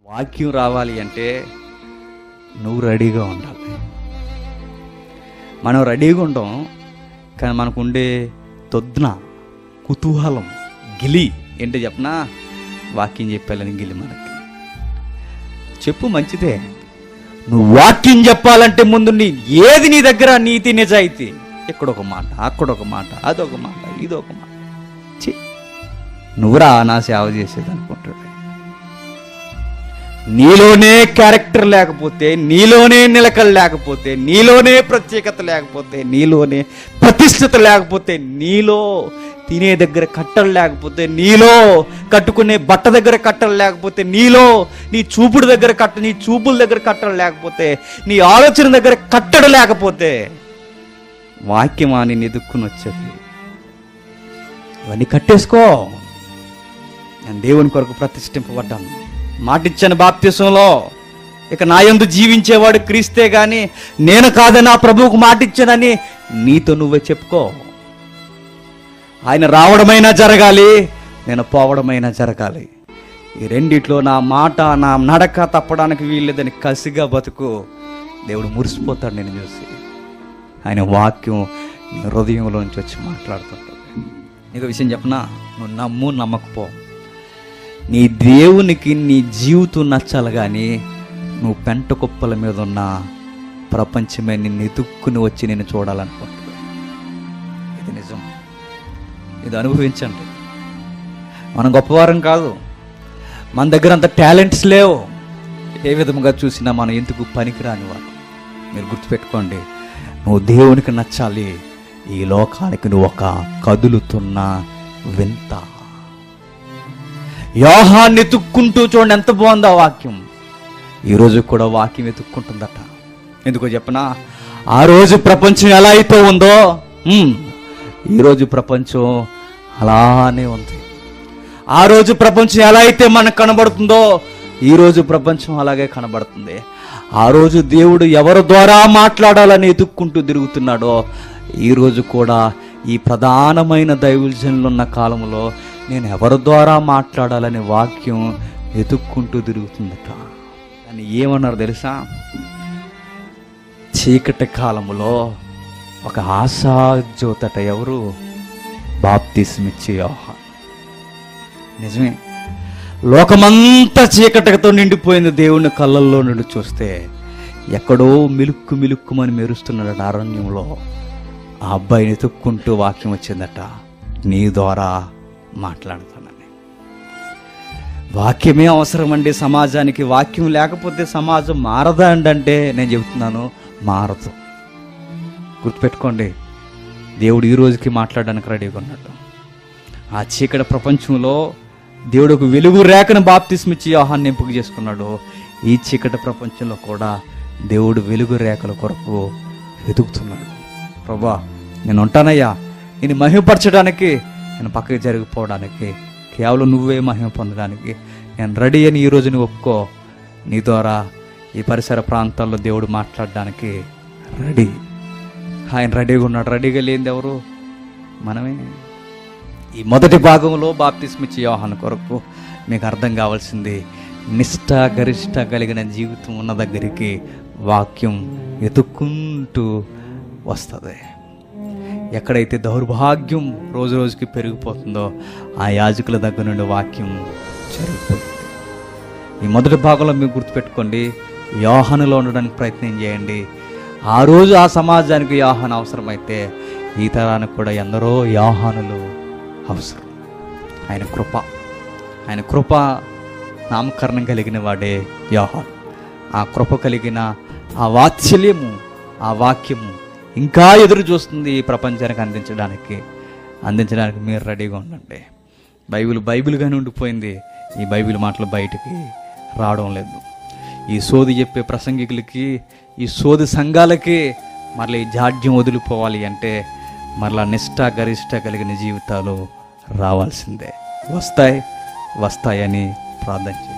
వాక్యం రావాలి అంటే నువ్వు రెడీగా ఉండాలి మనం రెడీగా ఉంటాం కానీ మనకు ఉండే తొద్దున కుతూహలం గిలి ఏంటో చెప్పనా వాక్యం చెప్పాలని గిలి మనకి చెప్పు మంచిదే నువ్వు వాక్యం చెప్పాలంటే ముందు నీ ఏది నీ దగ్గర నీతి నిజాయితీ ఇక్కడ ఒక మాట అక్కడ ఒక మాట అదొక మాట ఇదొక మాట ఛీ, నువ్వురా నా సేవ చేసేది అనుకుంటాడు నీలోనే క్యారెక్టర్ లేకపోతే నీలోనే నిలకలు లేకపోతే నీలోనే ప్రత్యేకత లేకపోతే నీలోనే ప్రతిష్టత లేకపోతే నీలో తినే దగ్గర కట్టలు లేకపోతే నీలో కట్టుకునే బట్ట దగ్గర కట్టలు లేకపోతే నీలో నీ చూపుడు దగ్గర కట్ట నీ చూపుల దగ్గర కట్టలు లేకపోతే నీ ఆలోచన దగ్గర కట్టడు లేకపోతే వాక్యమా నేను ఎదుక్కుని వచ్చేది ఇవన్నీ కట్టేసుకో నేను దేవుని కొరకు ప్రతిష్ఠింపబడ్డాను మాటిచ్చాను బాప్తిసంలో ఇక నా యందు జీవించేవాడు క్రీస్తే గాని నేను కాదని ఆ ప్రభువుకు మాటిచ్చానని నీతో నువ్వే చెప్పుకో ఆయన రావడమైనా జరగాలి నేను పోవడమైనా జరగాలి ఈ రెండిట్లో నా మాట నా నడక తప్పడానికి వీల్లేదని కసిగా బతుకు దేవుడు మురిసిపోతాడు నేను చూసి ఆయన వాక్యం నీ హృదయంలో నుంచి వచ్చి మాట్లాడుతుంటుంది నీకు విషయం చెప్పనా నువ్వు నమ్ము నమ్మకపో నీ దేవునికి నీ జీవితం నచ్చాలి కానీ నువ్వు పెంట కుప్పల మీద ఉన్న ప్రపంచమే నిన్ను ఎదుక్కుని వచ్చి నేను చూడాలనుకుంటుంది ఇది నిజం ఇది అనుభవించండి మనం గొప్పవారం కాదు మన దగ్గర అంత టాలెంట్స్ లేవు ఏ విధముగా చూసినా మనం ఎందుకు పనికిరాని వారు మీరు గుర్తుపెట్టుకోండి నువ్వు దేవునికి నచ్చాలి ఈ లోకానికి నువ్వు ఒక కదులుతున్న వింత యోహాన్ని ఎత్తుక్కుంటూ చూడండి ఎంత బాగుందో ఆ వాక్యం ఈరోజు కూడా వాక్యం ఎత్తుక్కుంటుందట ఎందుకో చెప్పనా ఆ రోజు ప్రపంచం ఎలా అయితే ఉందో ఉమ్, ఈరోజు ప్రపంచం అలానే ఉంది ఆ రోజు ప్రపంచం ఎలా అయితే మనకు కనబడుతుందో ఈ రోజు ప్రపంచం అలాగే కనబడుతుంది ఆ రోజు దేవుడు ఎవరి ద్వారా మాట్లాడాలని ఎదుక్కుంటూ తిరుగుతున్నాడో ఈ రోజు కూడా ఈ ప్రధానమైన దైవజనులు ఉన్న కాలంలో నేను ఎవరి ద్వారా మాట్లాడాలనే వాక్యం ఎదుక్కుంటూ తిరుగుతుందట అని ఏమన్నారు తెలుసా చీకటి కాలములో ఒక ఆశాజ్యోతట ఎవరు బాప్తిస్మిచ్చే యోహాన్ నిజమే లోకమంతా చీకటితో నిండిపోయింది దేవుని కళ్ళల్లో నుండి చూస్తే ఎక్కడో మిలుక్కు మిలుక్కుమని మెరుస్తున్నాడు అరణ్యంలో ఆ అబ్బాయిని ఎత్తుక్కుంటూ వాక్యం వచ్చిందట నీ ద్వారా మాట్లాడుతానని వాక్యమే అవసరం అండి సమాజానికి వాక్యం లేకపోతే సమాజం మారదా అండి అంటే నేను చెబుతున్నాను మారదు గుర్తుపెట్టుకోండి దేవుడు ఈ రోజుకి మాట్లాడడానికి రెడీగా ఉన్నాడు ఆ చీకటి ప్రపంచంలో దేవుడు ఒక వెలుగు రేఖను బాప్తిస్మిచ్చి యోహాన్ని ఎంపిక చేసుకున్నాడు ఈ చీకటి ప్రపంచంలో కూడా దేవుడు వెలుగు రేఖల కొరకు వెతుకుతున్నాడు ప్రభా నేను ఉంటానయ్యా నేను మహిమపరచడానికి నేను పక్కకి జరిగిపోవడానికి కేవలం నువ్వే మహిమ పొందడానికి నేను రెడీ అని ఈ రోజు నువ్వు ఒప్పుకో నీ ద్వారా ఈ పరిసర ప్రాంతాల్లో దేవుడు మాట్లాడడానికి రెడీ ఆయన రెడీగా ఉన్నాడు రెడీగా లేనిది ఎవరు మనమే ఈ మొదటి భాగంలో బాప్తిస్మిచ్చి యోహాను కొరకు మీకు అర్థం కావాల్సింది నిష్ఠ గరిష్ట కలిగిన జీవితం ఉన్న దగ్గరికి వాక్యం ఎతుక్కుంటూ వస్తుంది ఎక్కడైతే దౌర్భాగ్యం రోజు రోజుకి పెరిగిపోతుందో ఆ యాజకుల దగ్గర నుండి వాక్యం జరిగిపోతుంది ఈ మొదటి భాగంలో మీరు గుర్తుపెట్టుకోండి యోహానులో ఉండడానికి ప్రయత్నం చేయండి ఆ రోజు ఆ సమాజానికి యోహాను అవసరమైతే ఈ తరానికి కూడా ఎందరో యోహానులు అవసరం ఆయన కృప ఆయన కృప నామకరణం కలిగిన వాడే యోహాన్ ఆ కృప కలిగిన ఆ వాత్సల్యము ఆ వాక్యము ఇంకా ఎదురు చూస్తుంది ఈ ప్రపంచానికి అందించడానికి అందించడానికి మీరు రెడీగా ఉండండి బైబిల్ బైబిల్గానే ఉండిపోయింది ఈ బైబిల్ మాటలు బయటికి రావడం లేదు ఈ సోది చెప్పే ప్రసంగికులకి ఈ సోది సంఘాలకి మరలా ఈ జాడ్యం వదిలిపోవాలి అంటే మరలా నిష్ఠ గరిష్ట కలిగిన జీవితాలు రావాల్సిందే వస్తాయి వస్తాయని ప్రార్థన చేయండి